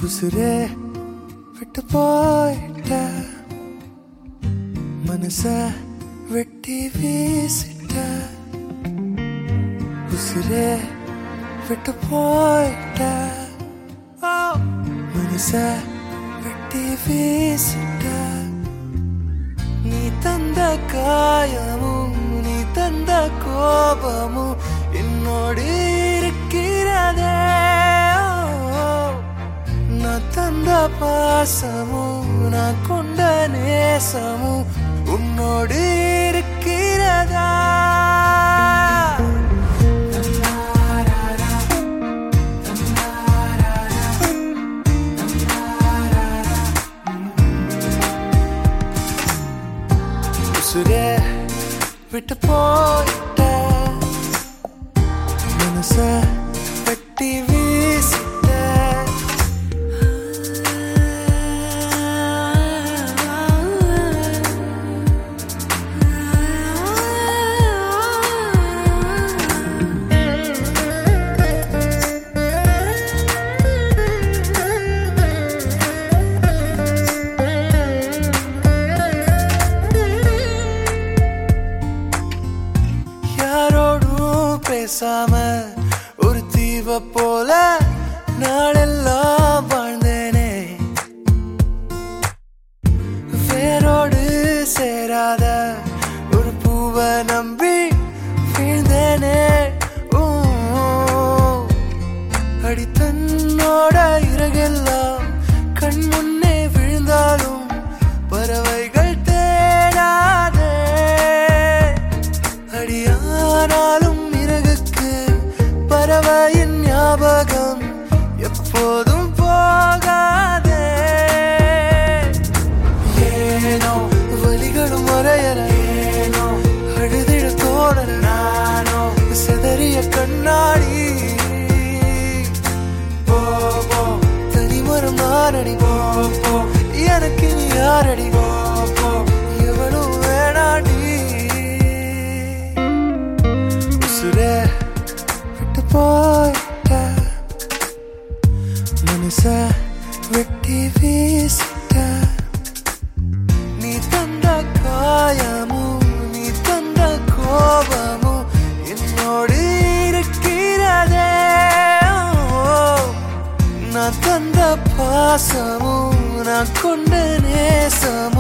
உசுரே விட்டு போயிட்ட மனச வெட்டி வீசிட்ட உசுரே விட்டு போயிட்ட ஓ, மனச வெட்டி வீசிட்ட நீ தந்த காயமும் நீ தந்த கோபமும் என்னோடு இருக்கிறதே ஓ, நான் தந்த பாசமும் நான் கொண்ட நேசமும் உன்னோடு இருக்கிறதா உசுரே விட்டு போயிட்ட மனச வெட்டி வீசிட்ட யாரோடும் பேசாம ஒரு தீவ போல நாளெல்லாம் வாழ்ந்தேனே வேரோடு சேராத ஒரு பூவை நம்பி வீழ்ந்தேனே ஊ, அடி தன்னோட இறகெல்லாம் கண் முன்னே விழுந்தாலும் பறவைகள் தேடாதே அடியானாலும் இறகுக்கு பறவையின் ஞாபகம் எப்போதும் போகாதே ஏனோ வலிகளும் மறையல ஏனோ அழுதிட தோணல நானோ செதறிய கண்ணாடி போ போ தனிமரம் நானடி போ போ எனக்கு நீ யாரடி போ போ எவனும் வேணாடி உசுரே விட்டு போயிட்ட மனச வெட்டி வீசிட்ட நீ தந்த காயமும் நீ தந்த கோபமும் என்னோடு இருக்கிறதே நான் தந்த பாசமும் நான் கொண்ட நேசமும்